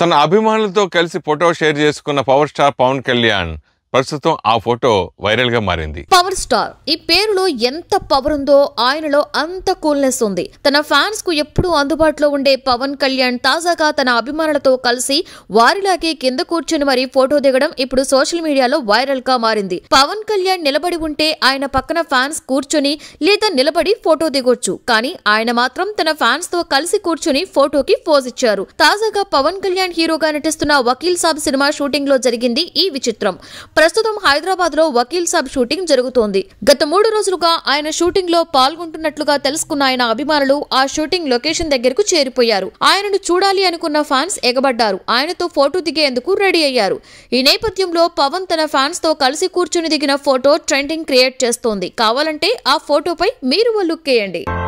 తన అభిమానులతో కలిసి ఫోటో షేర్ చేసుకున్న పవర్ స్టార్ పవన్ కళ్యాణ్ ప్రస్తుతం ఆ ఫోటో వైరల్ గా మారింది పవర్ స్టార్ ఈ పేరులో ఎంత పవర్ ఉందో ఆయనలో అంత కూల్నెస్ ఉంది తన ఫ్యాన్స్ కు ఎప్పుడూ అందుబాటులో ఉండే పవన్ కళ్యాణ్ తాజాగా తన అభిమానులతో కలిసి వారిలాగే కింద కూర్చుని మరీ ఫోటో దిగడం ఇప్పుడు సోషల్ మీడియాలో వైరల్ గా మారింది పవన్ కళ్యాణ్ నిలబడి ఉంటే ఆయన పక్కన ఫ్యాన్స్ కూర్చొని లేదా నిలబడి ఫోటో దిగొచ్చు కానీ ఆయన మాత్రం తన ఫ్యాన్స్ తో కలిసి కూర్చుని ఫోటోకి పోజ్ ఇచ్చారు తాజాగా పవన్ కళ్యాణ్ హీరోగా నటిస్తున్న వకీల్ సాబ్ సినిమా షూటింగ్ లో జరిగింది ఈ విచిత్రం ప్రస్తుతం హైదరాబాద్ లో వకీల్ సాబ్ షూటింగ్ జరుగుతోంది గత మూడు రోజులుగా ఆయన షూటింగ్ లో పాల్గొంటున్నట్లుగా తెలుసుకున్న ఆయన అభిమానులు ఆ షూటింగ్ లొకేషన్ దగ్గరకు చేరిపోయారు ఆయనను చూడాలి అనుకున్న ఫ్యాన్స్ ఎగబడ్డారు ఆయనతో ఫోటో దిగేందుకు రెడీ అయ్యారు ఈ నేపథ్యంలో పవన్ తన ఫ్యాన్స్ తో కలిసి కూర్చుని దిగిన ఫోటో ట్రెండింగ్ క్రియేట్ చేస్తోంది కావాలంటే ఆ ఫోటోపై మీరు ఓ లుక్ వేయండి